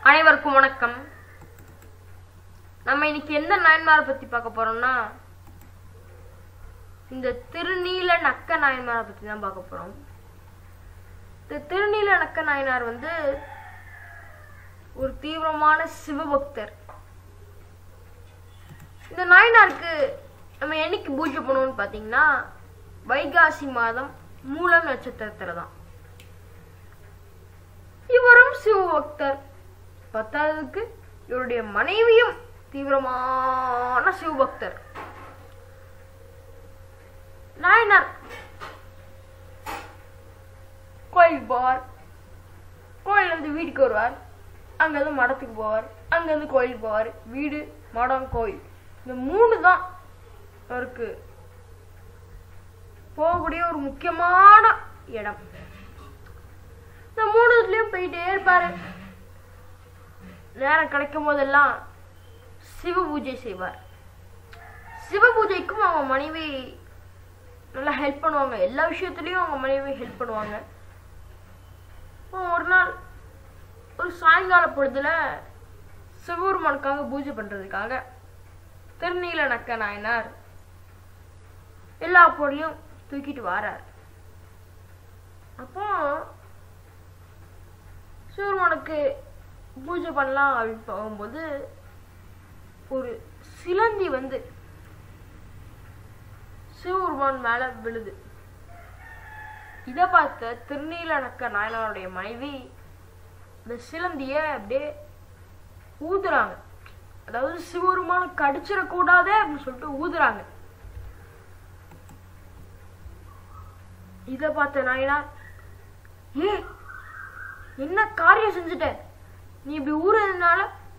அனைவருக்கும் வணக்கம் நம்ம இன்னைக்கு எந்த நாயன்மாரை பத்தி பார்க்க போறோம்னா இந்த திருநீல நக்க நாயன்மாரை பத்தி தான் பார்க்க போறோம் இந்த திருநீல நக்க நாயனார் வந்து ஒரு தீவிரமான சிவபக்தர் இந்த நாயனாருக்கு நம்ம என்னைக்கு பூஜை பண்ணுவோம்னு பார்த்தீங்கன்னா வைகாசி மாதம் மூலம் நட்சத்திரத்துல தான் இவரும் சிவபக்தர் பத்தாவதுக்கு இவருடைய மனைவியும் தீவிரமான சிவபக்தர் நாயனார் கோயிலுக்கு போவார் கோயில்ல இருந்து வீட்டுக்கு வருவார் அங்கேருந்து மடத்துக்கு போவார் அங்கேருந்து கோயிலுக்கு போவார் வீடு மடம் கோயில் இந்த மூணு தான் அவருக்கு போகக்கூடிய ஒரு முக்கியமான இடம் இந்த மூணுத்துலயும் போயிட்டே இருப்பாரு நேரம் கிடைக்கும் போதெல்லாம் சிவ பூஜை செய்வார் சிவ பூஜைக்கும் அவங்க மனைவி நல்லா ஹெல்ப் பண்ணுவாங்க எல்லா விஷயத்துலயும் அவங்க மனைவி ஹெல்ப் பண்ணுவாங்க அப்போ ஒரு நாள் ஒரு சாயங்கால பொழுதுல சிவபெருமானுக்காக பூஜை பண்றதுக்காக திருநீல நக்க நாயனார் எல்லா பொருளையும் தூக்கிட்டு வாரார் அப்போ சிவபெருமானுக்கு பூஜை பண்ணலாம் அப்படின்னு போகும்போது ஒரு சிலந்தி வந்து சிவபெருமான் மேல விழுது இதை பார்த்த திருநீலநக்க நாயனாருடைய மனைவி இந்த சிலந்திய அப்படியே ஊதுறாங்க அதாவது சிவபெருமான கடிச்சிடக்கூடாதே அப்படின்னு சொல்லிட்டு ஊதுறாங்க இதை பார்த்த நாயனார் ஏ என்ன காரியம் செஞ்சுட்ட நீ இப்படி ஊறதுனால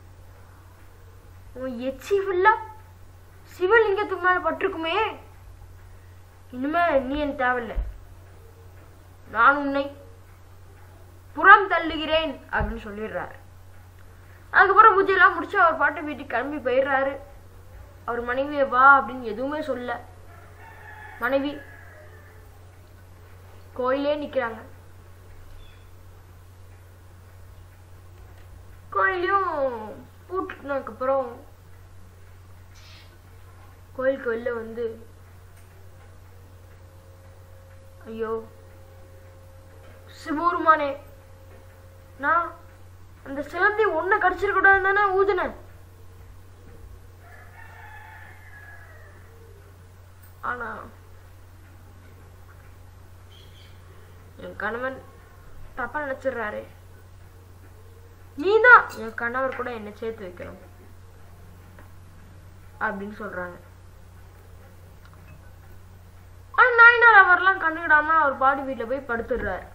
உன் எச்சி ஃபுல்லா சிவலிங்கத்துக்கு மேல பட்டிருக்குமே இனிமே நீ என் தேவையில்லை நான் உன்னை புறம் தள்ளுகிறேன் அப்படின்னு சொல்லிடுறாரு அதுக்கப்புறம் பூஜையெல்லாம் முடிச்சு அவர் பாட்டு வீட்டுக்கு கிளம்பி போயிடுறாரு அவர் மனைவியை வா அப்படின்னு எதுவுமே சொல்ல மனைவி கோயிலே நிக்கிறாங்க கோயிலையும் பூட்டினதுக்கப்புறம் கோயிலுக்கு வெளில வந்து ஐயோ சிவபெருமானே நான் அந்த சிலந்தி ஒன்ன கடிச்சிருக்கூடாதுன்னு தானே ஊதுனேன் ஆனா என் கணவன் தப்பா நினைச்சிடுறாரு நீதான் என் கணவர் கூட என்ன சேர்த்து வைக்கணும் அப்படின்னு சொல்றாங்க ஆனா நாயனார் அவர்லாம் கண்டுக்கிடாம அவர் பாடி வீட்டுல போய் படுத்துடுறாரு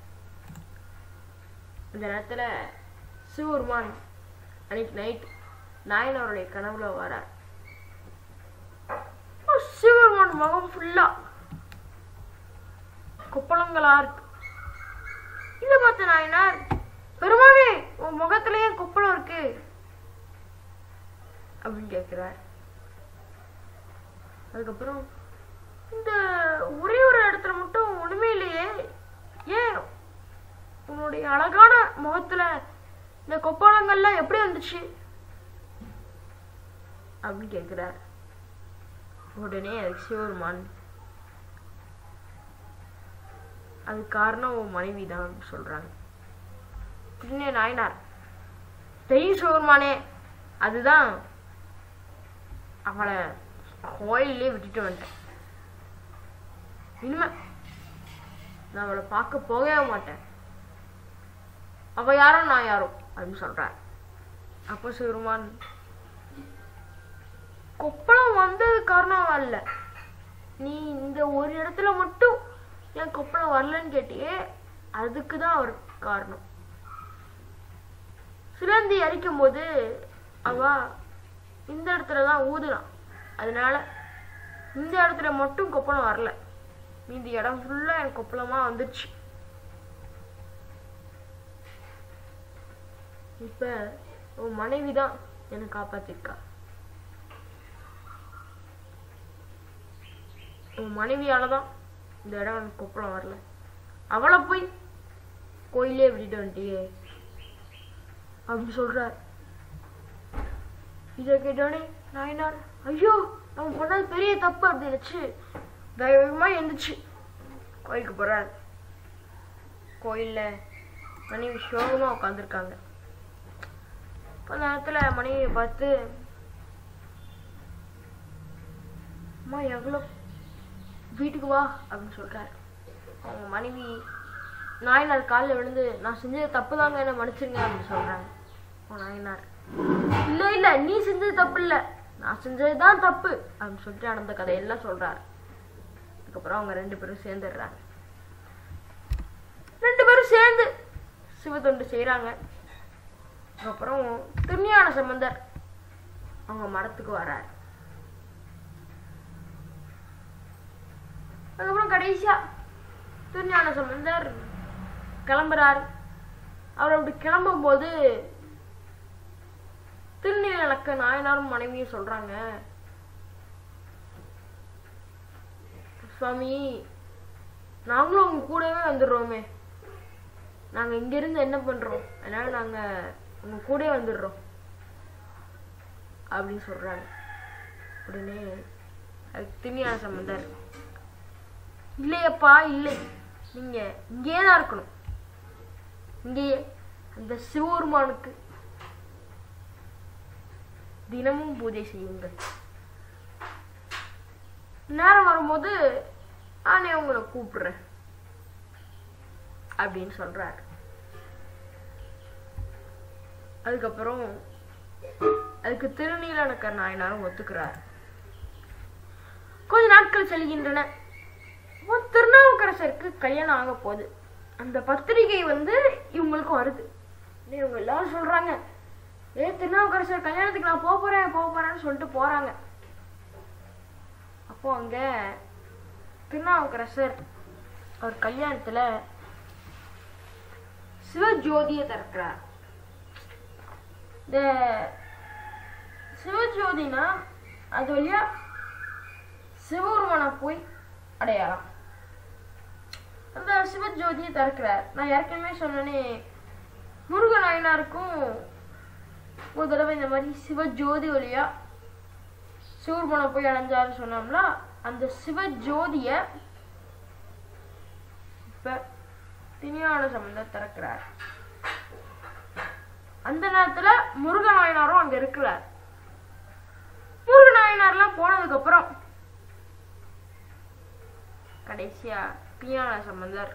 இந்த நேரத்துல சிவபெருமான் அன்னைக்கு நைட் நாயனாருடைய கனவுல வரார் சிவபெருமான் முகம் ஃபுல்லா கொப்பளங்களா இருக்கு இத பார்த்த நாயனார் பெருமானே உன் முகத்துல ஏன் கொப்பளம் இருக்கு அப்படின்னு கேக்குறார் அதுக்கப்புறம் இந்த ஒரே ஒரு இடத்துல மட்டும் ஒண்ணுமே இல்லையே ஏன் உன்னுடைய அழகான முகத்துல இந்த கொப்பளங்கள்லாம் எப்படி வந்துச்சு அப்படின்னு கேக்குறார் உடனே அதுக்கு சிவருமான் அது காரணம் உன் மனைவி தான் சொல்றாங்க உடனே நாயனார் தெரியும் சிவருமானே அதுதான் அவளை கோயிலே விட்டுட்டு வந்துட்டேன் இனிமே நான் அவளை பார்க்க போகவே மாட்டேன் அவ யாரோ நான் யாரோ அப்படின்னு சொல்றார் அப்போ சிவருமான் கொப்பளம் வந்தது காரணம் அவ இல்ல நீ இந்த ஒரு இடத்துல மட்டும் ஏன் கொப்பளம் வரலன்னு கேட்டியே அதுக்கு தான் அவர் காரணம் சிலந்தி அரிக்கும் போது அவ இந்த இடத்துல தான் ஊதுனான் அதனால இந்த இடத்துல மட்டும் கொப்பளம் வரல மீதி இடம் ஃபுல்லா எனக்கு கொப்பளமா வந்துருச்சு இப்ப உன் மனைவி தான் என்னை காப்பாத்திருக்கா உன் மனைவியால தான் இந்த இடம் எனக்கு கொப்பளம் வரல அவளை போய் கோயிலே விட்டுட்டு வந்துட்டியே அப்படின்னு சொல்றார் இதை கேட்டோடனே நாயனார் ஐயோ நம்ம பண்ணது பெரிய தப்பு அப்படின்னு நினைச்சு வேக வேகமா எழுந்துச்சு கோயிலுக்கு போறார் கோயில்ல மனைவி சோகமா உட்காந்துருக்காங்க அந்த நேரத்துல மனைவியை பார்த்து அம்மா எவ்வளோ வீட்டுக்கு வா அப்படின்னு சொல்றாரு அவங்க மனைவி நாயனார் காலில் விழுந்து நான் செஞ்சது தப்பு தாங்க என்ன மன்னிச்சிருங்க அப்படின்னு சொல்றாங்க அவங்க நாயனார் இல்ல இல்ல நீ செஞ்சது தப்பு இல்ல நான் செஞ்சது தான் தப்பு அப்படின்னு சொல்லிட்டு நடந்த கதையெல்லாம் சொல்றாரு அதுக்கப்புறம் அவங்க ரெண்டு பேரும் சேர்ந்துடுறாங்க ரெண்டு பேரும் சேர்ந்து சிவத்தொண்டு செய்றாங்க அதுக்கப்புறம் திருஞான சம்பந்தர் அவங்க மடத்துக்கு வராரு அதுக்கப்புறம் கடைசியா திருஞான சம்பந்தர் கிளம்புறாரு அவர் அப்படி கிளம்பும் போது திருநீலக்க நாயனாரும் மனைவியும் சொல்றாங்க சுவாமி நாங்களும் உங்க கூடவே வந்துடுறோமே நாங்க இங்க இருந்து என்ன பண்றோம் அதனால நாங்க உங்க கூடவே வந்துடுறோம் அப்படின்னு சொல்றாங்க உடனே அதுக்கு திருஞான சம்பந்தர் இல்லையப்பா இல்லை நீங்க இங்கேயே தான் இருக்கணும் இங்கேயே அந்த சிவபெருமானுக்கு தினமும் பூஜை செய்யுங்கள் நேரம் வரும்போது நானே உங்களை கூப்பிடுறேன் அப்படின்னு சொல்றாரு அதுக்கப்புறம் அதுக்கு திருநீலனக்கர் நாயனாரும் ஒத்துக்கிறார் கொஞ்ச நாட்கள் செல்கின்றன அப்போ திருநாவுக்கரசருக்கு கல்யாணம் ஆக போகுது அந்த பத்திரிகை வந்து இவங்களுக்கு வருது உடனே இவங்க எல்லாரும் சொல்றாங்க ஏ திருநாவுக்கரசர் கல்யாணத்துக்கு நான் போக போறேன் போக போறேன்னு சொல்லிட்டு போறாங்க அப்போ அங்க திருநாவுக்கரசர் அவர் கல்யாணத்துல சிவஜோதியை திறக்கிறார் இந்த சிவஜோதினா அது வழியா சிவபெருமானை போய் அடையலாம் அந்த சிவஜோதியை திறக்கிறார் நான் ஏற்கனவே சொன்னேனே முருகநாயனாருக்கும் ஒரு தடவை இந்த மாதிரி சிவஜோதி வழியா சிவபெருமானை போய் அடைஞ்சாருன்னு சொன்னோம்ல அந்த சிவஜோதிய இப்ப திணியான சம்பந்தர் திறக்கிறார் அந்த நேரத்துல முருகநாயனாரும் அங்க இருக்கிறார் முருகநாயனார்லாம் போனதுக்கு அப்புறம் கடைசியா பியான சம்பந்தர்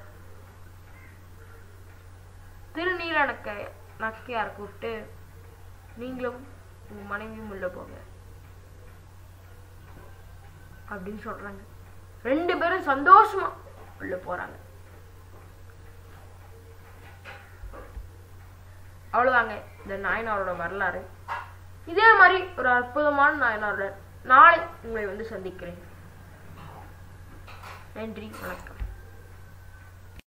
திருநீலனக்க நக்கையார் கூப்பிட்டு நீங்களும் உங்க மனைவியும் உள்ள போங்க அப்படின்னு சொல்றாங்க ரெண்டு பேரும் சந்தோஷமா உள்ள போறாங்க அவ்வளவுதாங்க இந்த நாயனாரோட வரலாறு இதே மாதிரி ஒரு அற்புதமான நாயனாரோட நாளை உங்களை வந்து சந்திக்கிறேன் நன்றி வணக்கம்